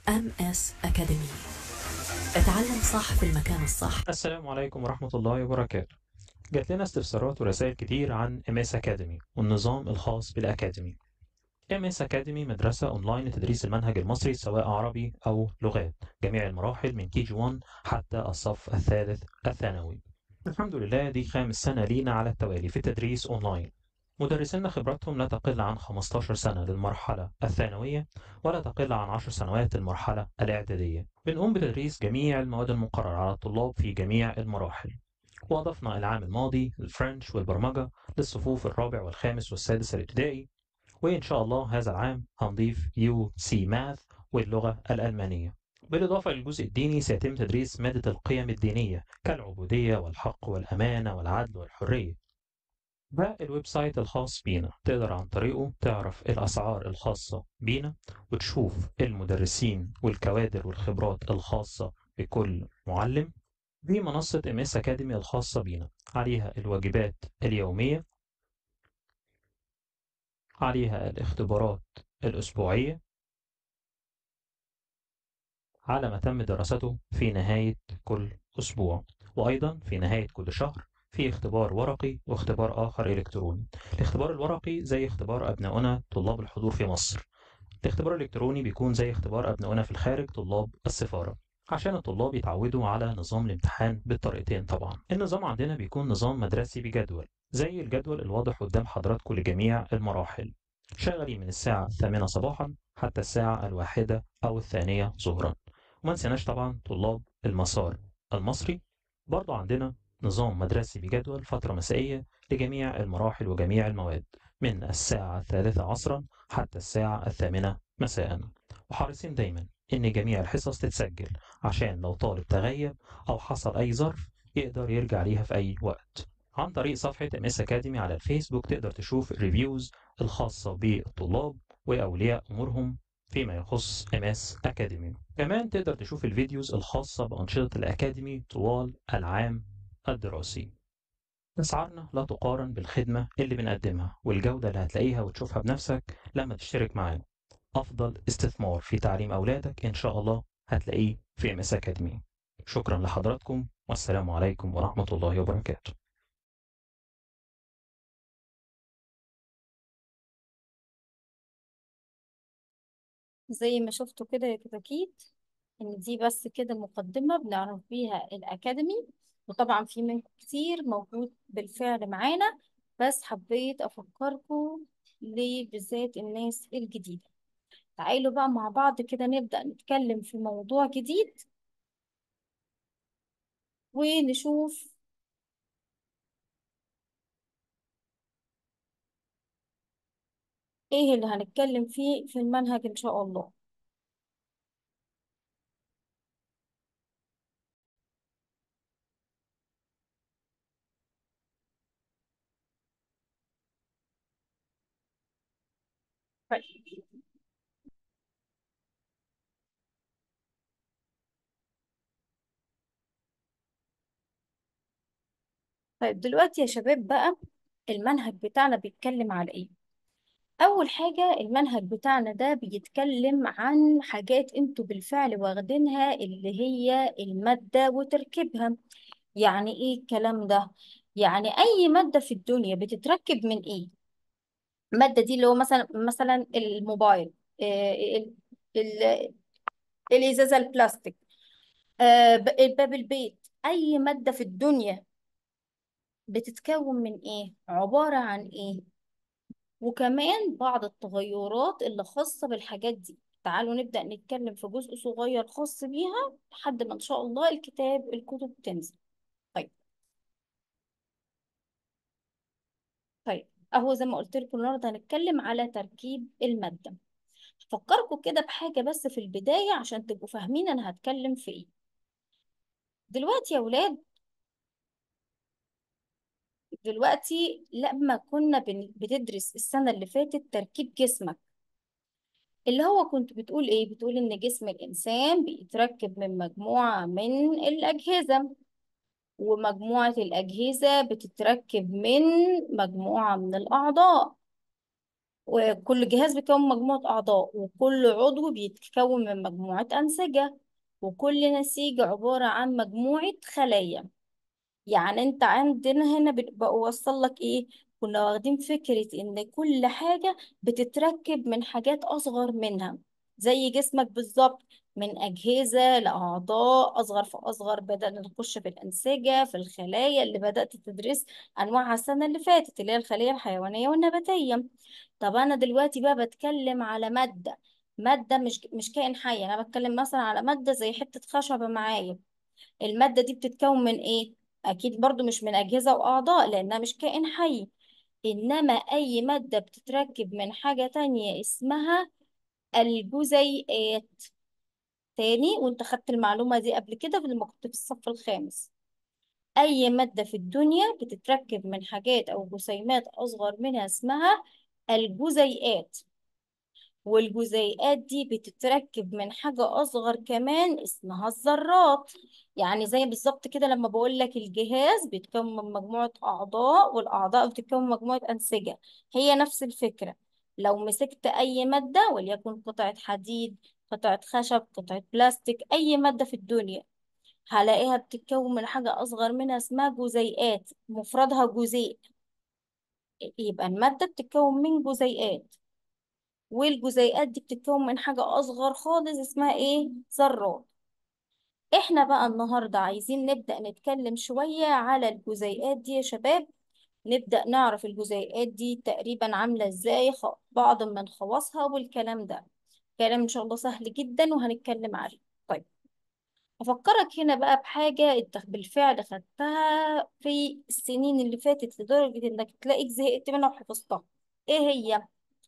ام اس اكاديمي اتعلم صح في المكان الصح السلام عليكم ورحمة الله وبركاته جات لنا استفسارات ورسائل كتير عن MS أكاديمي والنظام الخاص بالأكاديمي MS أكاديمي مدرسة أونلاين لتدريس المنهج المصري سواء عربي أو لغات جميع المراحل من كي جي 1 حتى الصف الثالث الثانوي الحمد لله دي خامس سنة لينا على التوالي في التدريس أونلاين مدرسينا خبرتهم لا تقل عن 15 سنة للمرحلة الثانوية ولا تقل عن 10 سنوات للمرحلة الإعدادية بنقوم بتدريس جميع المواد المقررة على الطلاب في جميع المراحل وأضفنا العام الماضي الفرنش والبرمجة للصفوف الرابع والخامس والسادس الابتدائي وإن شاء الله هذا العام هنضيف يو سي ماث واللغة الألمانية بالإضافة للجزء الديني سيتم تدريس مادة القيم الدينية كالعبودية والحق والأمانة والعدل والحرية ده الويب سايت الخاص بينا تقدر عن طريقه تعرف الأسعار الخاصة بينا وتشوف المدرسين والكوادر والخبرات الخاصة بكل معلم دي منصة ام اس اكاديمي الخاصة بينا عليها الواجبات اليومية عليها الاختبارات الأسبوعية على ما تم دراسته في نهاية كل أسبوع وأيضا في نهاية كل شهر في اختبار ورقي واختبار آخر إلكتروني الاختبار الورقي زي اختبار أبنائنا طلاب الحضور في مصر الاختبار الإلكتروني بيكون زي اختبار أبنائنا في الخارج طلاب السفارة عشان الطلاب يتعودوا على نظام الامتحان بالطريقتين طبعا النظام عندنا بيكون نظام مدرسي بجدول زي الجدول الواضح قدام حضراتكم لجميع المراحل شغالين من الساعة الثامنة صباحا حتى الساعة الواحدة أو الثانية ظهرا وما نسيناش طبعا طلاب المسار المصري برضو عندنا نظام مدرسي بجدول فترة مسائية لجميع المراحل وجميع المواد من الساعة الثالثة عصرا حتى الساعة الثامنة مساء وحريصين دايما إن جميع الحصص تتسجل عشان لو طالب تغيب أو حصل أي ظرف يقدر يرجع ليها في أي وقت عن طريق صفحة ام اس اكاديمي على الفيسبوك تقدر تشوف الريفيوز الخاصة بالطلاب وأولياء أمورهم فيما يخص ام اس اكاديمي كمان تقدر تشوف الفيديوز الخاصة بأنشطة الأكاديمي طوال العام الدراسي أسعارنا لا تقارن بالخدمة اللي بنقدمها والجودة اللي هتلاقيها وتشوفها بنفسك لما تشترك معانا أفضل استثمار في تعليم أولادك إن شاء الله هتلاقيه في ام اس اكاديمي شكرا لحضراتكم والسلام عليكم ورحمة الله وبركاته زي ما شفتوا كده يا كتاكيت ان دي بس كده مقدمة بنعرف بيها الأكاديمي وطبعا في منكم كتير موجود بالفعل معانا بس حبيت أفكركم ليه بالذات الناس الجديدة تعالوا بقى مع بعض كده نبدأ نتكلم في موضوع جديد ونشوف ايه اللي هنتكلم فيه في المنهج ان شاء الله طيب طيب دلوقتي يا شباب بقى المنهج بتاعنا بيتكلم على ايه اول حاجة المنهج بتاعنا ده بيتكلم عن حاجات انتوا بالفعل واخدينها اللي هي المادة وتركيبها يعني ايه الكلام ده يعني اي مادة في الدنيا بتتركب من ايه المادة دي اللي هو مثلا مثلا الموبايل آه، ال- ال- الازازة البلاستيك آه، ب- باب البيت اي مادة في الدنيا بتتكون من ايه عبارة عن ايه وكمان بعض التغيرات اللي خاصة بالحاجات دي تعالوا نبدأ نتكلم في جزء صغير خاص بيها لحد ما إن شاء الله الكتاب الكتب تنزل طيب طيب أهو زي ما قلت لكم النهاردة هنتكلم على تركيب المادة هفكركم كده بحاجة بس في البداية عشان تبقوا فاهمين أنا هتكلم في إيه دلوقتي يا ولاد دلوقتي لما كنا بن- بتدرس السنة اللي فاتت تركيب جسمك اللي هو كنت بتقول ايه بتقول ان جسم الانسان بيتركب من مجموعة من الاجهزة ومجموعة الاجهزة بتتركب من مجموعة من الاعضاء وكل جهاز بيكون مجموعة أعضاء وكل عضو بيتكون من مجموعة أنسجة وكل نسيج عبارة عن مجموعة خلايا يعني انت عندنا هنا بت- بوصل لك ايه كنا واخدين فكرة ان كل حاجة بتتركب من حاجات اصغر منها زي جسمك بالظبط من اجهزة لاعضاء اصغر فاصغر بدأنا نخش في الانسجة في الخلايا اللي بدأت تدرس انواعها السنة اللي فاتت اللي هي الخلية الحيوانية والنباتية طب انا دلوقتي بقى بتكلم على مادة مادة مش مش كائن حي انا بتكلم مثلا على مادة زي حتة خشبة معايا المادة دي بتتكون من ايه؟ اكيد برضو مش من اجهزة واعضاء لانها مش كائن حي انما اي مادة بتتركب من حاجة تانية اسمها الجزيئات تاني وانت خدت المعلومة دي قبل كده لما كنت في الصف الخامس اي مادة في الدنيا بتتركب من حاجات او جسيمات اصغر منها اسمها الجزيئات والجزيئات دي بتتركب من حاجة أصغر كمان اسمها الذرات يعني زي بالظبط كده لما بقول لك الجهاز بيتكون من مجموعة أعضاء والأعضاء بتتكون من مجموعة أنسجة هي نفس الفكرة لو مسكت أي مادة وليكن قطعة حديد قطعة خشب قطعة بلاستيك أي مادة في الدنيا هلاقيها بتتكون من حاجة أصغر منها اسمها جزيئات مفردها جزيء يبقى المادة بتتكون من جزيئات والجزيئات دي بتتكون من حاجة أصغر خالص اسمها إيه؟ ذرات إحنا بقى النهاردة عايزين نبدأ نتكلم شوية على الجزيئات دي يا شباب نبدأ نعرف الجزيئات دي تقريبا عاملة إزاي خ- بعض من خواصها والكلام ده كلام إن شاء الله سهل جدا وهنتكلم عليه طيب أفكرك هنا بقى بحاجة أنت بالفعل خدتها في السنين اللي فاتت لدرجة إنك تلاقيك زهقت منها وحفظتها إيه هي؟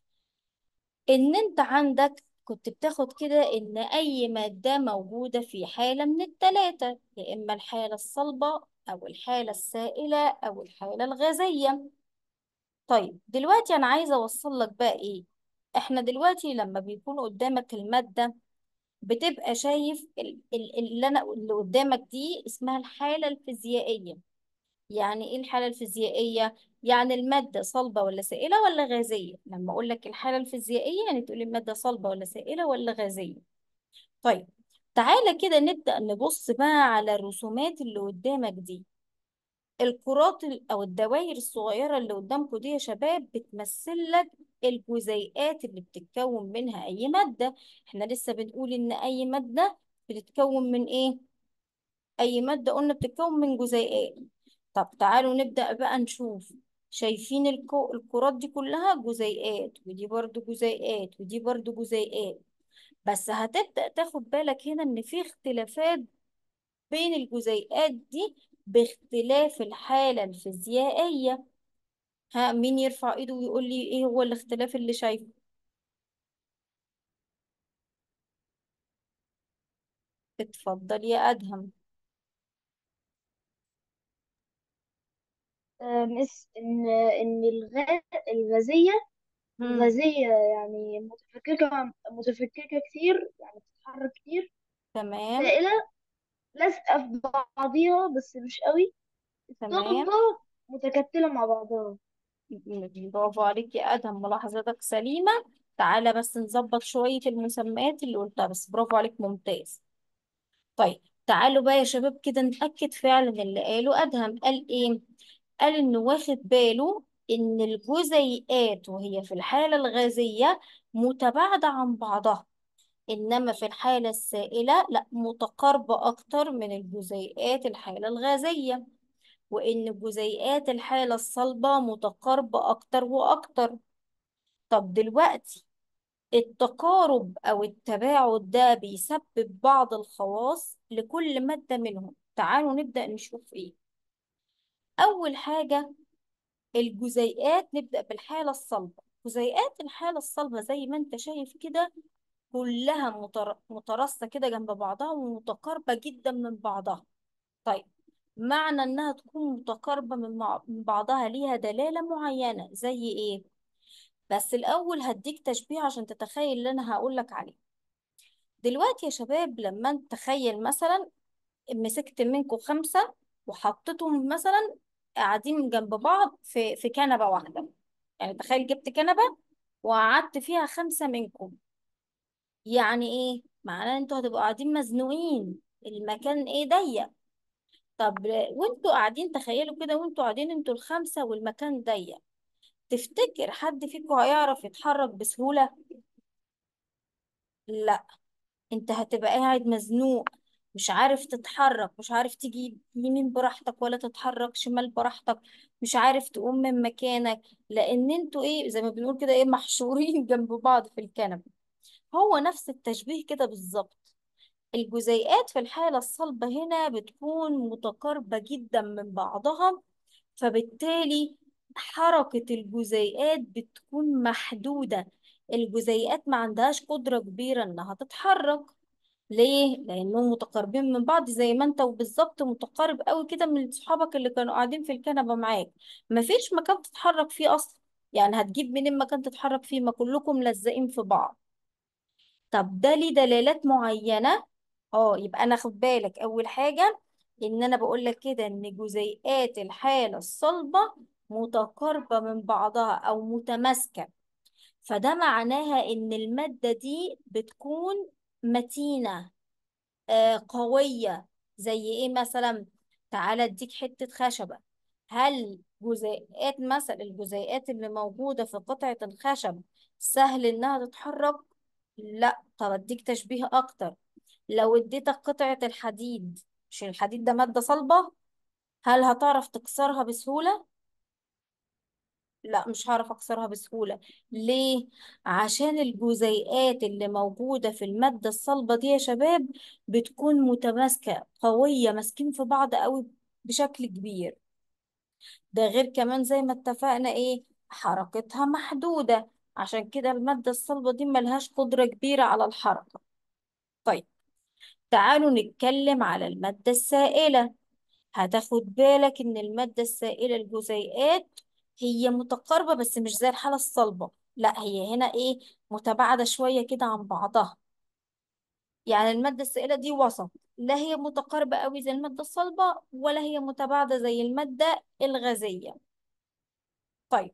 ان انت عندك كنت بتاخد كده ان اي مادة موجودة في حالة من التلاتة يا اما الحالة الصلبة او الحالة السائلة او الحالة الغازية طيب دلوقتي انا عايزة اوصل لك بقى ايه احنا دلوقتي لما بيكون قدامك المادة بتبقى شايف ال- ال- اللي انا اللي قدامك دي اسمها الحالة الفيزيائية يعني ايه الحالة الفيزيائية؟ يعني المادة صلبة ولا سائلة ولا غازية؟ لما اقول لك الحالة الفيزيائية يعني تقولي المادة صلبة ولا سائلة ولا غازية؟ طيب تعالى كده نبدأ نبص بقى على الرسومات اللي قدامك دي الكرات ال- او الدوائر الصغيرة اللي قدامكم دي يا شباب بتمثل لك الجزيئات اللي بتتكون منها اي مادة احنا لسه بنقول ان اي مادة بتتكون من ايه؟ اي مادة قلنا بتتكون من جزيئات طب تعالوا نبدأ بقى نشوف شايفين الكو... الكرات دي كلها جزيئات ودي برضو جزيئات ودي برضو جزيئات بس هتبدأ تاخد بالك هنا ان في اختلافات بين الجزيئات دي باختلاف الحالة الفيزيائية ها مين يرفع ايده ويقول لي ايه هو الاختلاف اللي شايفه اتفضل يا أدهم آه، مس إن إن الغاز الغازية هم. الغازية يعني متفككة متفككة كتير يعني بتتحرك كتير تمام سائلة لازقة في بعضيها بس مش قوي تمام الصلبة متكتلة مع بعضها برافو عليك يا أدهم ملاحظتك سليمة تعالى بس نظبط شوية المسميات اللي قلتها بس برافو عليك ممتاز طيب تعالوا بقى يا شباب كده نتأكد فعلا اللي قاله أدهم قال إيه؟ قال إنه واخد باله إن الجزيئات وهي في الحالة الغازية متباعدة عن بعضها إنما في الحالة السائلة لا متقاربة أكتر من الجزيئات الحالة الغازية وإن جزيئات الحالة الصلبة متقاربة أكتر وأكتر طب دلوقتي التقارب أو التباعد ده بيسبب بعض الخواص لكل مادة منهم تعالوا نبدأ نشوف إيه أول حاجة الجزيئات نبدأ بالحالة الصلبة جزيئات الحالة الصلبة زي ما أنت شايف كده كلها متر... مترصة كده جنب بعضها ومتقاربة جدا من بعضها طيب معنى إنها تكون متقاربة من, مع... من بعضها ليها دلالة معينة زي إيه؟ بس الأول هديك تشبيه عشان تتخيل اللي أنا هقولك عليه دلوقتي يا شباب لما انت تخيل مثلا مسكت منكم خمسة وحطيتهم مثلا قاعدين جنب بعض في في كنبة واحدة يعني تخيل جبت كنبة وقعدت فيها خمسة منكم يعني ايه معناه انتوا هتبقوا قاعدين مزنوقين المكان ايه ضيق طب وانتوا قاعدين تخيلوا كده وانتوا قاعدين انتوا الخمسة والمكان ضيق تفتكر حد فيكم هيعرف يتحرك بسهولة لا انت هتبقى قاعد مزنوق مش عارف تتحرك مش عارف تيجي يمين براحتك ولا تتحرك شمال براحتك مش عارف تقوم من مكانك لان انتوا ايه زي ما بنقول كده ايه محشورين جنب بعض في الكنبة هو نفس التشبيه كده بالظبط الجزيئات في الحالة الصلبة هنا بتكون متقاربة جدا من بعضها فبالتالي حركة الجزيئات بتكون محدودة الجزيئات ما عندهاش قدرة كبيرة انها تتحرك ليه؟ لأنهم متقاربين من بعض زي ما انت وبالظبط متقارب قوي كده من صحابك اللي كانوا قاعدين في الكنبة معاك مفيش مكان تتحرك فيه أصلا يعني هتجيب منين مكان تتحرك فيه ما كلكم ملزقين في بعض طب ده ليه دلالات معينة اه يبقى انا خد بالك اول حاجة ان انا بقول لك كده ان جزيئات الحالة الصلبة متقاربة من بعضها او متماسكة فده معناها ان المادة دي بتكون متينة آه قوية زي ايه مثلا تعالى اديك حتة خشبة هل جزيئات مثلا الجزيئات اللي موجودة في قطعة الخشب سهل انها تتحرك لا طب اديك تشبيه اكتر لو اديتك قطعة الحديد مش الحديد ده مادة صلبة هل هتعرف تكسرها بسهولة لا مش هعرف اكسرها بسهولة ليه عشان الجزيئات اللي موجودة في المادة الصلبة دي يا شباب بتكون متماسكة قوية ماسكين في بعض قوي بشكل كبير ده غير كمان زي ما اتفقنا ايه حركتها محدودة عشان كده المادة الصلبة دي ملهاش قدرة كبيرة على الحركة طيب تعالوا نتكلم على المادة السائلة هتاخد بالك ان المادة السائلة الجزيئات هي متقاربة بس مش زي الحالة الصلبة لا هي هنا ايه متباعدة شوية كده عن بعضها يعني المادة السائلة دي وسط لا هي متقاربة قوي زي المادة الصلبة ولا هي متباعدة زي المادة الغازية طيب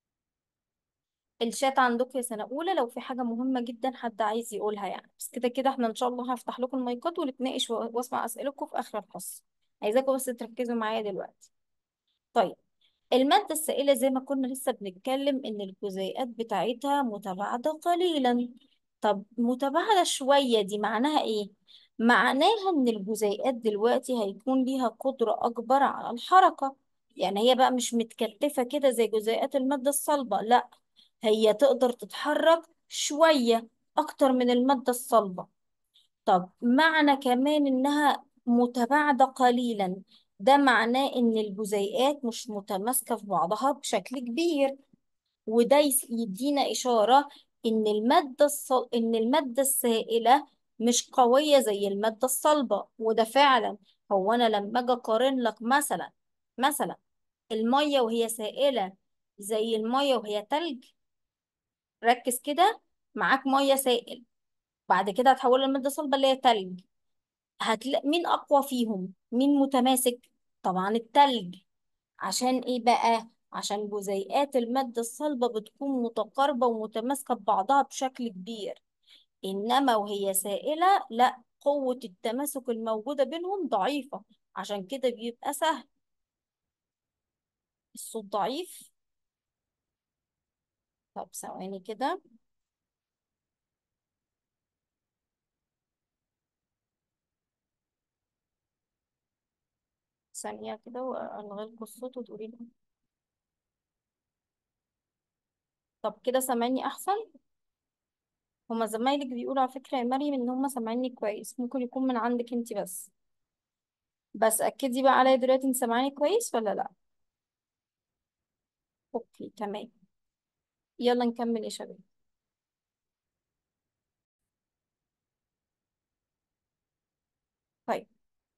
الشات عندكم يا سنة أولى لو في حاجة مهمة جدا حد عايز يقولها يعني بس كده كده احنا إن شاء الله هفتح لكم المايكات ونتناقش و- واسمع أسئلتكم في آخر الحصة عايزاكم بس تركزوا معايا دلوقتي طيب المادة السائلة زي ما كنا لسه بنتكلم إن الجزيئات بتاعتها متباعدة قليلا طب متباعدة شوية دي معناها إيه؟ معناها إن الجزيئات دلوقتي هيكون ليها قدرة أكبر على الحركة يعني هي بقى مش متكتفة كده زي جزيئات المادة الصلبة لا هي تقدر تتحرك شوية أكتر من المادة الصلبة طب معنى كمان إنها متباعدة قليلا ده معناه إن الجزيئات مش متماسكة في بعضها بشكل كبير وده يس- يدينا إشارة إن المادة الصل... إن المادة السائلة مش قوية زي المادة الصلبة وده فعلا هو أنا لما أجي أقارن لك مثلا مثلا المية وهي سائلة زي المية وهي تلج ركز كده معاك مية سائل بعد كده هتحولها لمادة صلبة اللي هي تلج هتلاقي مين أقوى فيهم مين متماسك طبعا التلج عشان إيه بقى عشان جزيئات المادة الصلبة بتكون متقاربة ومتماسكة ببعضها بشكل كبير إنما وهي سائلة لا قوة التماسك الموجودة بينهم ضعيفة عشان كده بيبقى سهل الصوت ضعيف طب ثواني كده ثانية كده وألغي لكم الصوت وتقولي لي طب كده سامعني أحسن هما زمايلك بيقولوا على فكرة يا مريم إن هما سامعيني كويس ممكن يكون من عندك انتي بس بس أكدي بقى عليا دلوقتي انت سامعاني كويس ولا لأ أوكي تمام يلا نكمل يا شباب طيب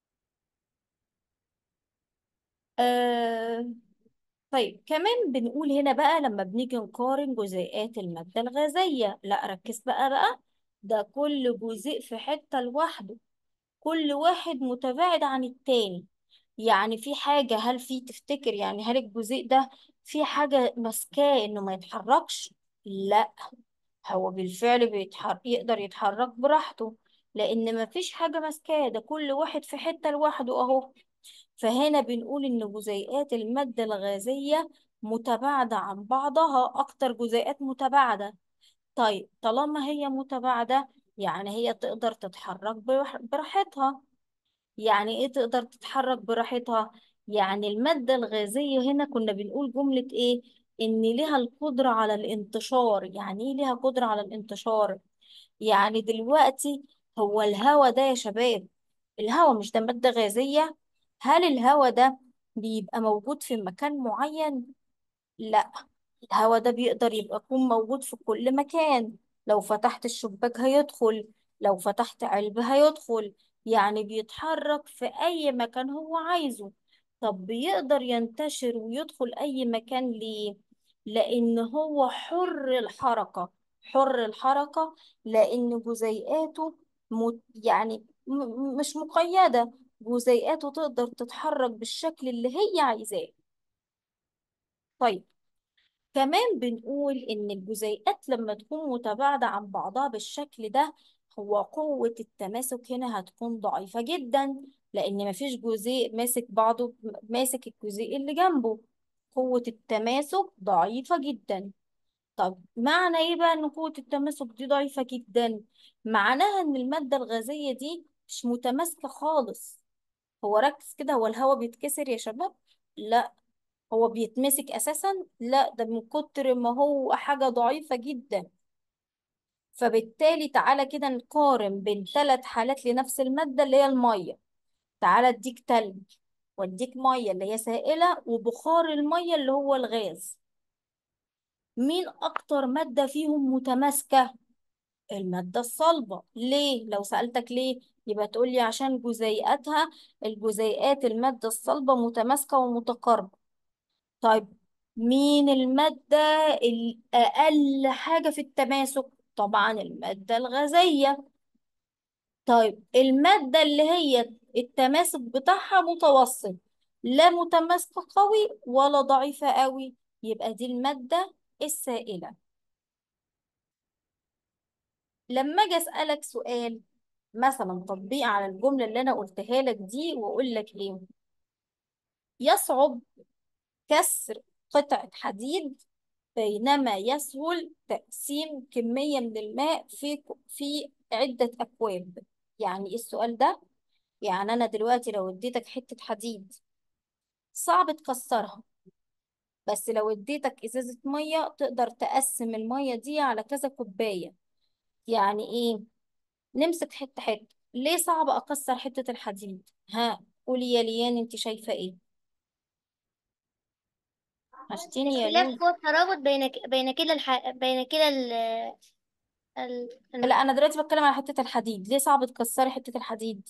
آه... طيب كمان بنقول هنا بقى لما بنيجي نقارن جزيئات المادة الغازية لا ركز بقى بقى ده كل جزيء في حتة لوحده كل واحد متباعد عن التاني يعني في حاجة هل في تفتكر يعني هل الجزيء ده في حاجة ماسكاه انه ما يتحركش لا هو بالفعل بيتحر... يقدر يتحرك براحته لأن مفيش حاجة ماسكاه ده كل واحد في حتة لوحده أهو فهنا بنقول إن جزيئات المادة الغازية متباعدة عن بعضها أكتر جزيئات متباعدة طيب طالما هي متباعدة يعني هي تقدر تتحرك براح- براحتها يعني ايه تقدر تتحرك براحتها يعني المادة الغازية هنا كنا بنقول جملة ايه ان ليها القدرة على الانتشار يعني ايه ليها قدرة على الانتشار يعني دلوقتي هو الهوا ده يا شباب الهوا مش ده مادة غازية هل الهوا ده بيبقى موجود في مكان معين لا الهوا ده بيقدر يبقى يكون موجود في كل مكان لو فتحت الشباك هيدخل لو فتحت علبة هيدخل يعني بيتحرك في أي مكان هو عايزه طب بيقدر ينتشر ويدخل أي مكان ليه؟ لأن هو حر الحركة حر الحركة لأن جزيئاته مت يعني م- م- مش مقيدة جزيئاته تقدر تتحرك بالشكل اللي هي عايزاه طيب كمان بنقول إن الجزيئات لما تكون متباعدة عن بعضها بالشكل ده هو قوة التماسك هنا هتكون ضعيفة جدا لأن مفيش جزيء ماسك بعضه ماسك الجزيء اللي جنبه قوة التماسك ضعيفة جدا طب معنى إيه بقى إن قوة التماسك دي ضعيفة جدا؟ معناها إن المادة الغازية دي مش متماسكة خالص هو ركز كده هو الهواء بيتكسر يا شباب؟ لا هو بيتمسك اساسا لا ده من كتر ما هو حاجة ضعيفة جدا فبالتالي تعالى كده نقارن بين ثلاث حالات لنفس المادة اللي هي المية تعالى اديك تلج واديك مية اللي هي سائلة وبخار المية اللي هو الغاز مين اكتر مادة فيهم متماسكة المادة الصلبة ليه لو سألتك ليه يبقى تقولي عشان جزيئاتها الجزيئات المادة الصلبة متماسكة ومتقاربة طيب مين المادة الأقل حاجة في التماسك؟ طبعا المادة الغازية طيب المادة اللي هي التماسك بتاعها متوسط لا متماسكة قوي ولا ضعيفة قوي يبقى دي المادة السائلة لما أجي أسألك سؤال مثلا تطبيق على الجملة اللي أنا قلتها لك دي وأقول لك إيه يصعب كسر قطعة حديد بينما يسهل تقسيم كمية من الماء في في عدة أكواب يعني إيه السؤال ده؟ يعني أنا دلوقتي لو اديتك حتة حديد صعب تكسرها بس لو اديتك إزازة مية تقدر تقسم المية دي على كذا كوباية يعني إيه؟ نمسك حتة حتة ليه صعب أكسر حتة الحديد؟ ها قولي يا ليان أنت شايفة إيه؟ عشتيني يا اختلاف لولو قوى الترابط بين ك- بين كلا الح... بين كلا ال... ال... الم- لا أنا دلوقتي بتكلم على حتة الحديد ليه صعب تكسري حتة الحديد؟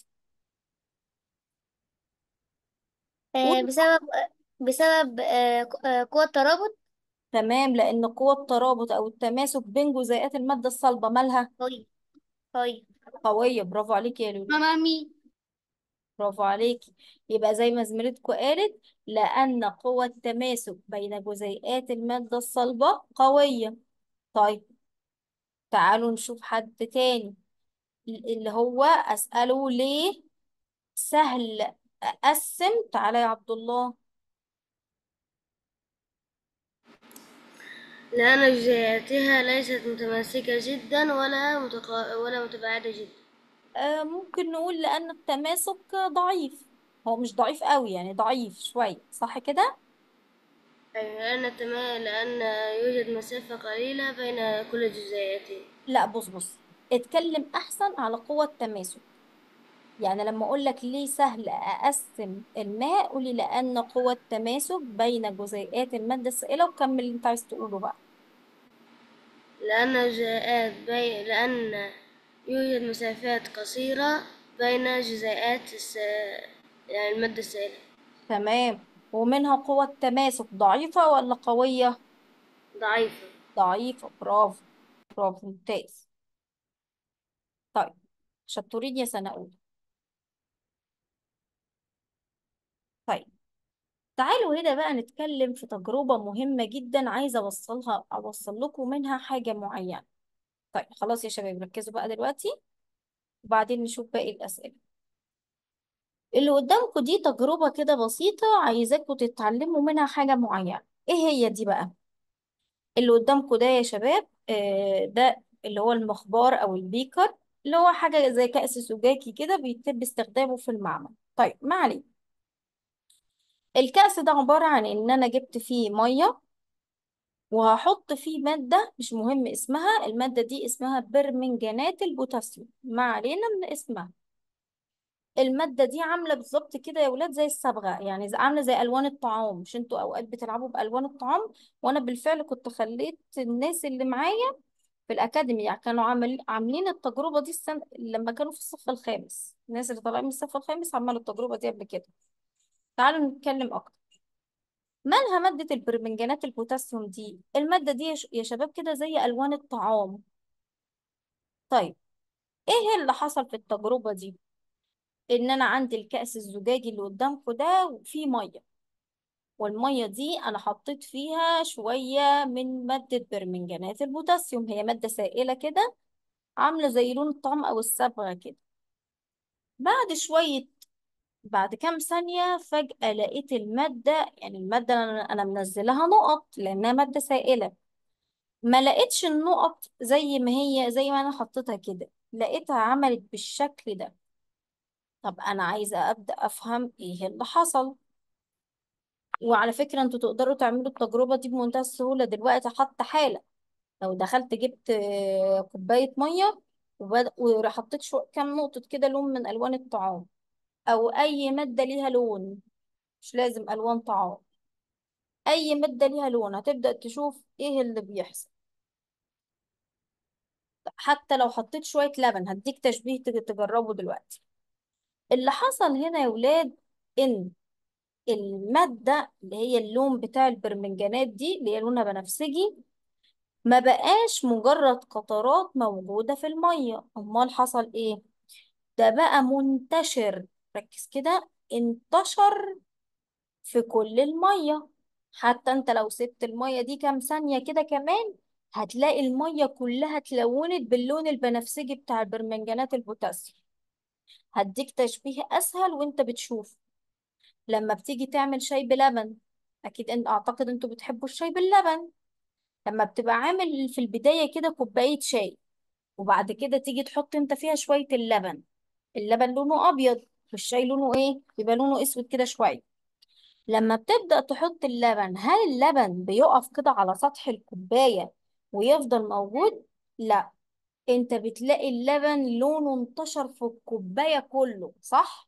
آه، قولي بسبب بسبب آه، ق- آه، قوى الترابط تمام لأن قوة الترابط أو التماسك بين جزيئات المادة الصلبة مالها قوي قوي قوية برافو عليكي يا لولو مامي برافو عليكي يبقى زي ما زميلتكم قالت لأن قوة التماسك بين جزيئات المادة الصلبة قوية طيب تعالوا نشوف حد تاني اللي هو أسأله ليه سهل أقسم تعالى يا عبد الله لأن جزيئاتها ليست متماسكة جدا ولا متقا... ولا متباعدة جدا آه ممكن نقول لأن التماسك ضعيف هو مش ضعيف قوي يعني ضعيف شوية صح كده؟ أي لأن التما... لأن يوجد مسافة قليلة بين كل جزيئتين لا بص بص اتكلم احسن على قوة التماسك يعني لما اقول لك ليه سهل اقسم الماء قولي لان قوة التماسك بين جزيئات المادة السائلة وكمل اللي انت عايز تقوله بقى لأن الجزيئات بي... لأن يوجد مسافات قصيرة بين جزيئات الس... يعني المادة السائلة تمام ومنها قوة تماسك ضعيفة ولا قوية ضعيفة ضعيفة برافو برافو ممتاز طيب شطورين يا سنة أولى طيب تعالوا هنا بقى نتكلم في تجربة مهمة جدا عايزة أوصلها أوصل لكم منها حاجة معينة طيب خلاص يا شباب ركزوا بقى دلوقتي وبعدين نشوف باقي الأسئلة اللي قدامكم دي تجربة كده بسيطة عايزاكم تتعلموا منها حاجة معينة ايه هي دي بقى اللي قدامكم ده يا شباب آه ده اللي هو المخبار او البيكر اللي هو حاجة زي كأس زجاجي كده بيتم استخدامه في المعمل طيب ما علينا الكأس ده عبارة عن ان انا جبت فيه مية وهحط فيه مادة مش مهم اسمها المادة دي اسمها برمنجانات البوتاسيوم ما علينا من اسمها المادة دي عاملة بالظبط كده يا ولاد زي الصبغة يعني زي- عاملة زي ألوان الطعام مش انتوا أوقات بتلعبوا بألوان الطعام وأنا بالفعل كنت خليت الناس اللي معايا في الأكاديمي يعني كانوا عامل عاملين التجربة دي السنة لما كانوا في الصف الخامس الناس اللي طالعين من الصف الخامس عملوا التجربة دي قبل كده تعالوا نتكلم أكتر مالها مادة البرمنجانات البوتاسيوم دي المادة دي يا ش- يا شباب كده زي ألوان الطعام طيب ايه اللي حصل في التجربة دي ان انا عندي الكأس الزجاجي اللي قدامكم ده وفيه مية والمية دي انا حطيت فيها شوية من مادة برمنجانات البوتاسيوم هي مادة سائلة كده عاملة زي لون الطعام او الصبغة كده بعد شوية بعد كام ثانية فجأة لقيت المادة يعني المادة انا أنا منزلها نقط لانها مادة سائلة ما لقيتش النقط زي ما هي زي ما انا حطيتها كده لقيتها عملت بالشكل ده طب انا عايزة ابدأ افهم ايه اللي حصل وعلى فكرة انتوا تقدروا تعملوا التجربة دي بمنتهى السهولة دلوقتي حتى حالا لو دخلت جبت آه، كوباية مية وبد- وحطيت شو كام نقطة كده لون من ألوان الطعام أو أي مادة ليها لون مش لازم ألوان طعام أي مادة ليها لون هتبدأ تشوف إيه اللي بيحصل حتى لو حطيت شوية لبن هديك تشبيه تج- تجربه دلوقتي اللي حصل هنا يا ولاد إن المادة اللي هي اللون بتاع البرمنجانات دي اللي هي لونها بنفسجي ما بقاش مجرد قطرات موجودة في المية أمال حصل إيه؟ ده بقى منتشر ركز كده انتشر في كل المية حتى انت لو سبت المية دي كام ثانية كده كمان هتلاقي المية كلها اتلونت باللون البنفسجي بتاع البرمنجانات البوتاسيوم هديك تشبيه أسهل وانت بتشوف لما بتيجي تعمل شاي بلبن أكيد ان أعتقد انتوا بتحبوا الشاي باللبن لما بتبقى عامل في البداية كده كوباية شاي وبعد كده تيجي تحط انت فيها شوية اللبن اللبن لونه ابيض والشاي لونه ايه يبقى لونه اسود كده شوية لما بتبدأ تحط اللبن هل اللبن بيقف كده على سطح الكوباية ويفضل موجود لا انت بتلاقي اللبن لونه انتشر في الكوباية كله صح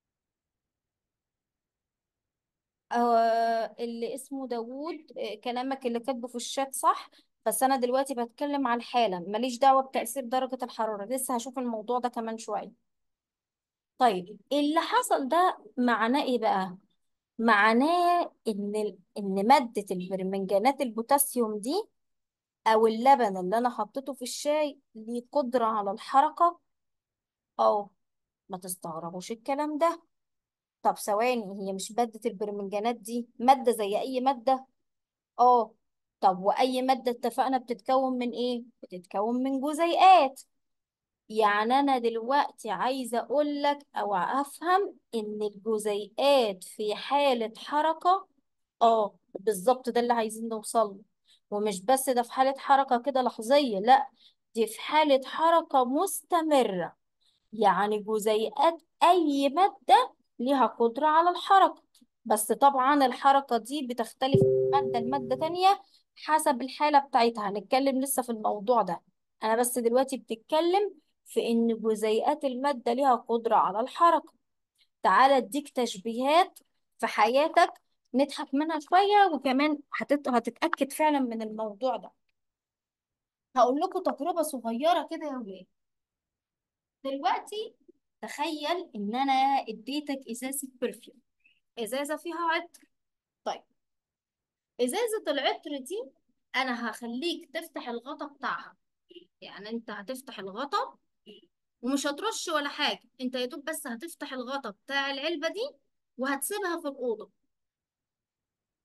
آه اللي اسمه داوود آه كلامك اللي كاتبه في الشات صح بس انا دلوقتي بتكلم على الحالة ماليش دعوة بتأثير درجة الحرارة لسه هشوف الموضوع ده كمان شوية طيب اللي حصل ده معناه ايه بقى معناه ان ال- ان مادة البرمنجانات البوتاسيوم دي او اللبن اللي انا حطيته في الشاي ليه قدرة على الحركة اه ما تستغربوش الكلام ده طب ثواني هي مش مادة البرمنجانات دي مادة زي اي مادة اه طب واي مادة اتفقنا بتتكون من ايه بتتكون من جزيئات يعني انا دلوقتي عايزة اقول لك او افهم ان الجزيئات في حالة حركة اه بالظبط ده اللي عايزين نوصل له ومش بس ده في حالة حركة كده لحظية لا دي في حالة حركة مستمرة يعني جزيئات أي مادة ليها قدرة على الحركة بس طبعا الحركة دي بتختلف من مادة لمادة تانية حسب الحالة بتاعتها هنتكلم لسه في الموضوع ده أنا بس دلوقتي بتتكلم في إن جزيئات المادة ليها قدرة على الحركة تعالى اديك تشبيهات في حياتك نضحك منها شوية وكمان هتت... هتتأكد فعلا من الموضوع ده هقول لكم تجربة صغيرة كده يا ولاد دلوقتي تخيل ان انا اديتك ازازة برفيوم ازازة فيها عطر طيب ازازة العطر دي انا هخليك تفتح الغطا بتاعها يعني انت هتفتح الغطا ومش هترش ولا حاجة انت يا دوب بس هتفتح الغطا بتاع العلبة دي وهتسيبها في الأوضة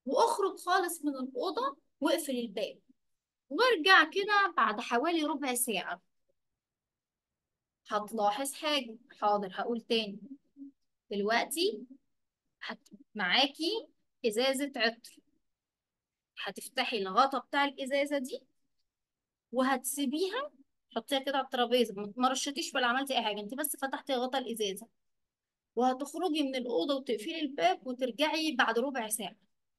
واخرج خالص من الأوضة واقفل الباب وارجع كده بعد حوالي ربع ساعة هتلاحظ حاجة حاضر هقول تاني دلوقتي هت... معاكي إزازة عطر هتفتحي الغطا بتاع الإزازة دي وهتسيبيها حطيها كده على الترابيزة ما ما رشتيش ولا عملتي أي حاجة انت بس فتحتي غطا الإزازة وهتخرجي من الأوضة وتقفلي الباب وترجعي بعد ربع ساعة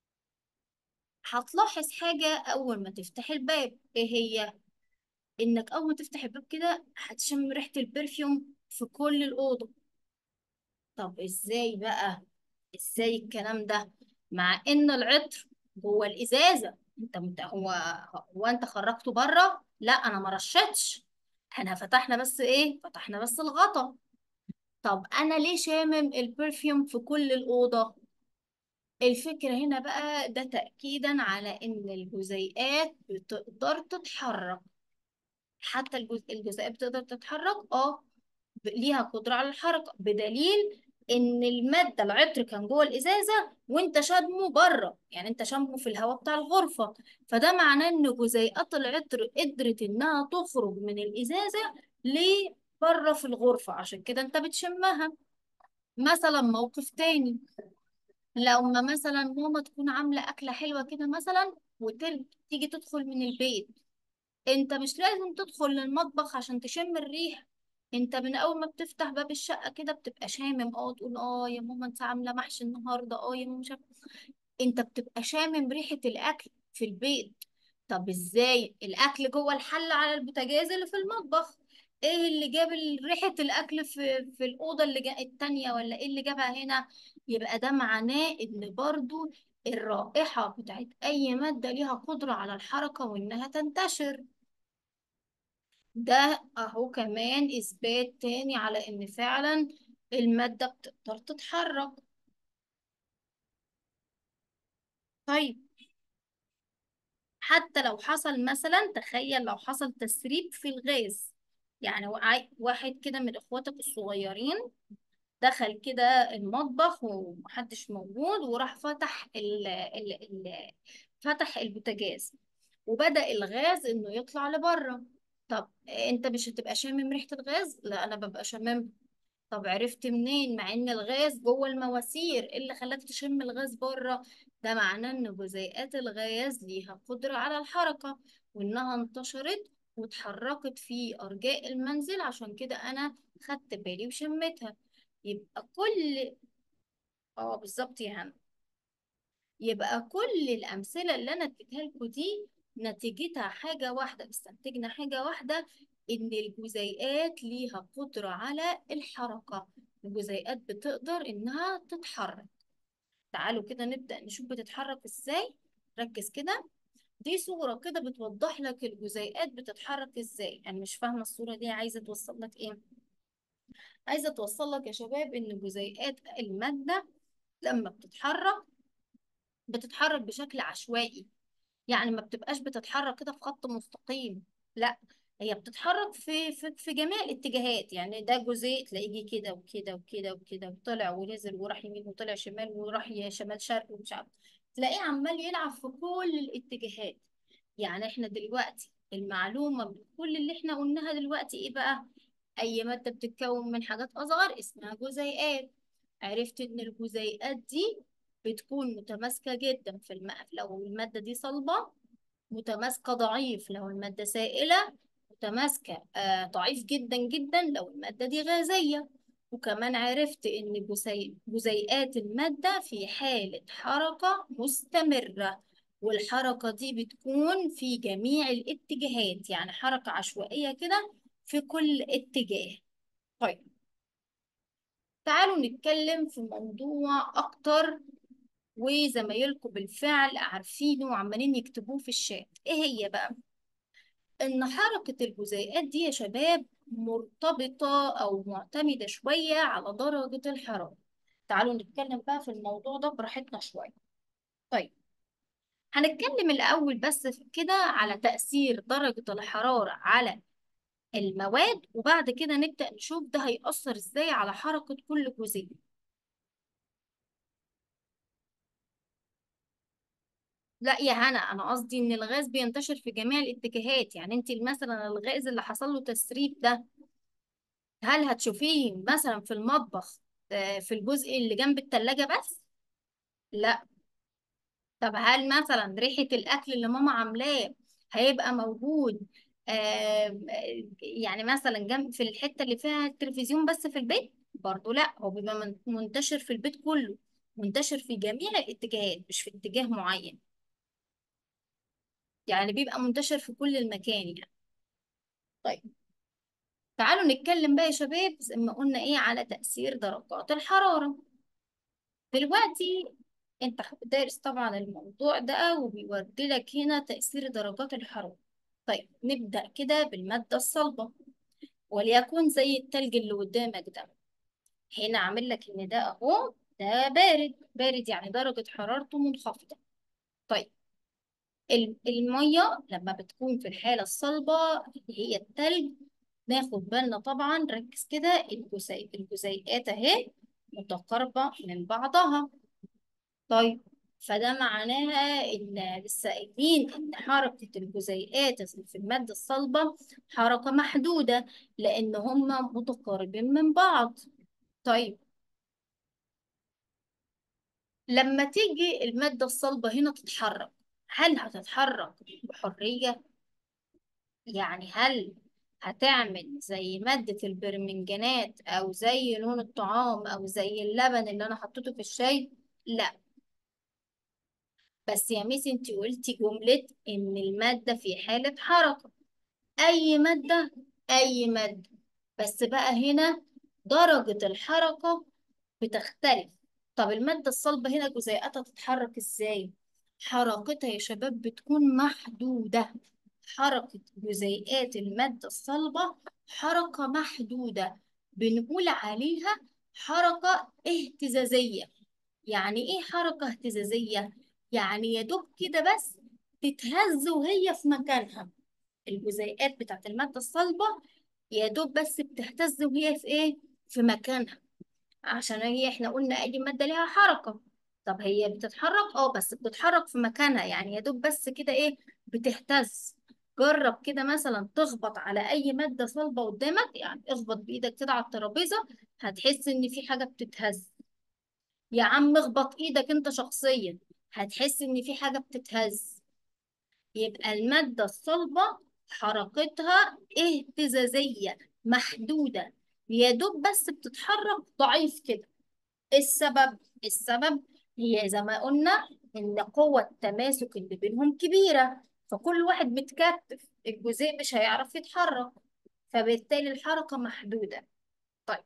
هتلاحظ حاجة أول ما تفتحي الباب إيه هي؟ إنك أول ما تفتحي الباب كده هتشم ريحة البرفيوم في كل الأوضة طب إزاي بقى؟ إزاي الكلام ده؟ مع إن العطر جوه الإزازة أنت مت... هو هو أنت خرجته بره؟ لا أنا ما رشتش احنا فتحنا بس إيه؟ فتحنا بس الغطا طب أنا ليه شامم البرفيوم في كل الأوضة؟ الفكرة هنا بقى ده تأكيدا على إن الجزيئات بتقدر تتحرك حتى الجزء الجزيئات بتقدر تتحرك اه ب- ليها قدرة على الحركة بدليل إن المادة العطر كان جوه الإزازة وأنت شامه بره يعني أنت شامه في الهواء بتاع الغرفة فده معناه إن جزيئات العطر قدرت إنها تخرج من الإزازة لبره في الغرفة عشان كده أنت بتشمها مثلا موقف تاني لما مثلا ماما تكون عاملة أكلة حلوة كده مثلا وتيجي تدخل من البيت انت مش لازم تدخل للمطبخ عشان تشم الريح انت من اول ما بتفتح باب الشقة كده بتبقى شامم اه تقول اه يا ماما انت عاملة محشي النهاردة اه يا ماما مش عارفة انت بتبقى شامم ريحة الاكل في البيت طب ازاي الاكل جوه الحلة على البوتاجاز اللي في المطبخ ايه اللي جاب ال- ريحة الاكل في في الاوضة اللي جا التانية ولا ايه اللي جابها هنا يبقى ده معناه ان برضو الرائحة بتاعت اي مادة ليها قدرة على الحركة وانها تنتشر ده اهو كمان اثبات تاني على ان فعلا المادة بتقدر تتحرك طيب حتى لو حصل مثلا تخيل لو حصل تسريب في الغاز يعني وعي- واحد كده من اخواتك الصغيرين دخل كده المطبخ ومحدش موجود وراح فتح ال ال ال فتح البوتاجاز وبدأ الغاز انه يطلع لبره طب انت مش هتبقى شامم ريحة الغاز لا انا ببقى شامم طب عرفت منين مع ان الغاز جوه المواسير ايه اللي خلاك تشم الغاز بره ده معناه ان جزيئات الغاز ليها قدرة على الحركة وانها انتشرت واتحركت في ارجاء المنزل عشان كده انا خدت بالي وشمتها يبقى كل اه بالظبط يا هنا يبقى كل الأمثلة اللي أنا اديتها لكم دي نتيجتها حاجة واحدة استنتجنا حاجة واحدة إن الجزيئات ليها قدرة على الحركة الجزيئات بتقدر إنها تتحرك تعالوا كده نبدأ نشوف بتتحرك إزاي ركز كده دي صورة كده بتوضح لك الجزيئات بتتحرك إزاي أنا مش فاهمة الصورة دي عايزة توصل لك إيه عايزة توصل لك يا شباب إن جزيئات المادة لما بتتحرك بتتحرك بشكل عشوائي يعني ما بتبقاش بتتحرك كده في خط مستقيم لا هي بتتحرك في في في جميع الاتجاهات يعني ده جزيء تلاقيه كده وكده وكده وكده وطلع ونزل وراح يمين وطلع شمال وراح ي- شمال شرق ومش عارف تلاقيه عمال يلعب في كل الاتجاهات يعني احنا دلوقتي المعلومة من كل اللي احنا قلناها دلوقتي ايه بقى اي مادة بتتكون من حاجات اصغر اسمها جزيئات عرفت ان الجزيئات دي بتكون متماسكة جدا في الماء لو المادة دي صلبة متماسكة ضعيف لو المادة سائلة متماسكة آه ضعيف جدا جدا لو المادة دي غازية وكمان عرفت إن جزيء جزيئات المادة في حالة حركة مستمرة والحركة دي بتكون في جميع الاتجاهات يعني حركة عشوائية كده في كل اتجاه طيب تعالوا نتكلم في موضوع أكتر وزمايلكم بالفعل عارفينه وعمالين يكتبوه في الشات ايه هي بقى ان حركة الجزيئات دي يا شباب مرتبطة او معتمدة شوية على درجة الحرارة تعالوا نتكلم بقى في الموضوع ده براحتنا شوية طيب هنتكلم الاول بس كده على تأثير درجة الحرارة على المواد وبعد كده نبدأ نشوف ده هيأثر ازاي على حركة كل جزيء لا يا هنا انا قصدي ان الغاز بينتشر في جميع الاتجاهات يعني انت مثلا الغاز اللي حصل له تسريب ده هل هتشوفيه مثلا في المطبخ آه، في الجزء اللي جنب التلاجة بس لا طب هل مثلا ريحة الأكل اللي ماما عاملاه هيبقى موجود آه يعني مثلا جنب في الحتة اللي فيها التلفزيون بس في البيت برضو لا هو بيبقى من- منتشر في البيت كله منتشر في جميع الاتجاهات مش في اتجاه معين يعني بيبقى منتشر في كل المكان يعني طيب تعالوا نتكلم بقى يا شباب زي ما قلنا ايه على تأثير درجات الحرارة دلوقتي انت دارس طبعا الموضوع ده وبيوري لك هنا تأثير درجات الحرارة طيب نبدأ كده بالمادة الصلبة وليكن زي التلج اللي قدامك ده هنا عامل لك ان ده اهو ده بارد بارد يعني درجة حرارته منخفضة طيب ال- المية لما بتكون في الحالة الصلبة اللي هي التلج ناخد بالنا طبعا ركز كده الجزيء الجزيئات اهي متقاربة من بعضها طيب فده معناها ان لسه قايلين ان حركة الجزيئات في المادة الصلبة حركة محدودة لان هما متقاربين من بعض طيب لما تيجي المادة الصلبة هنا تتحرك هل هتتحرك بحرية؟ يعني هل هتعمل زي مادة البرمنجانات أو زي لون الطعام أو زي اللبن اللي أنا حطيته في الشاي؟ لا بس يا ميس انتي قلتي جملة إن المادة في حالة حركة أي مادة أي مادة بس بقى هنا درجة الحركة بتختلف طب المادة الصلبة هنا جزيئاتها تتحرك ازاي؟ حركتها يا شباب بتكون محدودة حركة جزيئات المادة الصلبة حركة محدودة بنقول عليها حركة اهتزازية يعني ايه حركة اهتزازية؟ يعني يا دوب كده بس تتهز وهي في مكانها الجزيئات بتاعت المادة الصلبة يا دوب بس بتهتز وهي في ايه؟ في مكانها عشان هي احنا قلنا اي مادة ليها حركة طب هي بتتحرك اه بس بتتحرك في مكانها يعني يا دوب بس كده ايه بتهتز جرب كده مثلا تخبط على اي مادة صلبة قدامك يعني اخبط بايدك كده على الترابيزة هتحس ان في حاجة بتتهز يا عم اخبط ايدك انت شخصيا هتحس ان في حاجة بتتهز يبقى المادة الصلبة حركتها اهتزازية محدودة يا دوب بس بتتحرك ضعيف كده إيه السبب؟ السبب هي زي ما قلنا إن قوة التماسك اللي بينهم كبيرة فكل واحد متكتف الجزيء مش هيعرف يتحرك فبالتالي الحركة محدودة طيب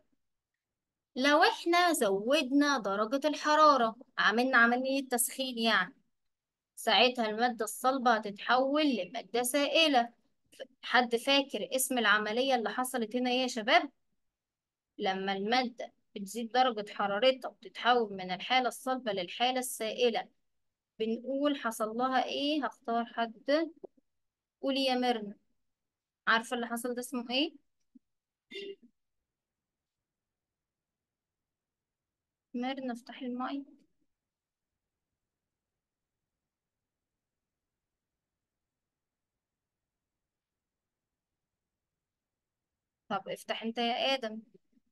لو احنا زودنا درجة الحرارة عملنا عملية تسخين يعني ساعتها المادة الصلبة هتتحول لمادة سائلة حد فاكر اسم العملية اللي حصلت هنا ايه يا شباب؟ لما المادة بتزيد درجة حرارتها وتتحول من الحالة الصلبة للحالة السائلة بنقول حصل لها ايه هختار حد قولي يا ميرنا عارفة اللي حصل ده اسمه ايه ميرنا افتحي المايك طب افتح انت يا آدم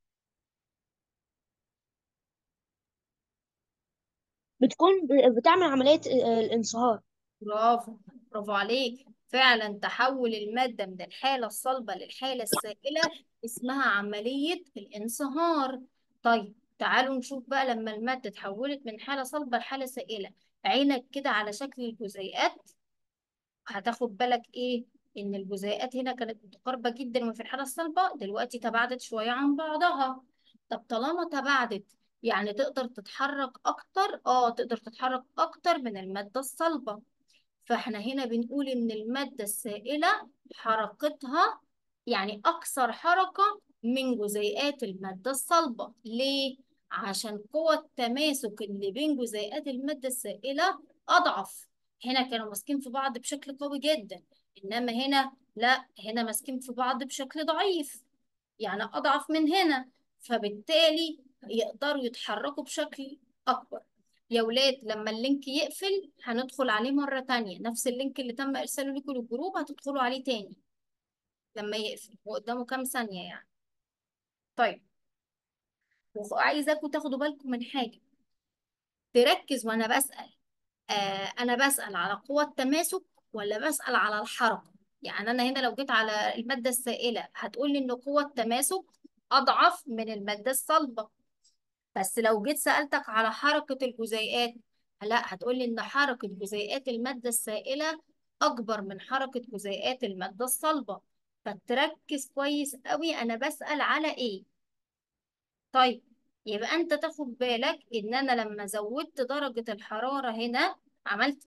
بتكون ب- بتعمل عملية آه، الانصهار برافو برافو عليك فعلا تحول المادة من الحالة الصلبة للحالة السائلة اسمها عملية الانصهار طيب تعالوا نشوف بقى لما المادة اتحولت من حالة صلبة لحالة سائلة عينك كده على شكل الجزيئات هتاخد بالك ايه ان الجزيئات هنا كانت متقاربة جدا وفي الحالة الصلبة دلوقتي تباعدت شوية عن بعضها طب طالما تباعدت يعني تقدر تتحرك اكتر اه تقدر تتحرك اكتر من المادة الصلبة فاحنا هنا بنقول ان المادة السائلة حركتها يعني اكثر حركة من جزيئات المادة الصلبة ليه؟ عشان قوة التماسك اللي بين جزيئات المادة السائلة اضعف هنا كانوا ماسكين في بعض بشكل قوي جدا انما هنا لا هنا ماسكين في بعض بشكل ضعيف يعني اضعف من هنا فبالتالي يقدروا يتحركوا بشكل اكبر يا ولاد لما اللينك يقفل هندخل عليه مرة تانية نفس اللينك اللي تم إرساله لكم للجروب هتدخلوا عليه تاني لما يقفل وقدامه كام ثانية يعني طيب وعايزاكم تاخدوا بالكم من حاجة تركز وأنا بسأل آه أنا بسأل على قوة التماسك ولا بسأل على الحركة يعني أنا هنا لو جيت على المادة السائلة هتقول لي إن قوة التماسك أضعف من المادة الصلبة بس لو جيت سألتك على حركة الجزيئات لا هتقول لي إن حركة جزيئات المادة السائلة أكبر من حركة جزيئات المادة الصلبة فتركز كويس قوي أنا بسأل على إيه طيب يبقى انت تاخد بالك ان انا لما زودت درجة الحرارة هنا عملت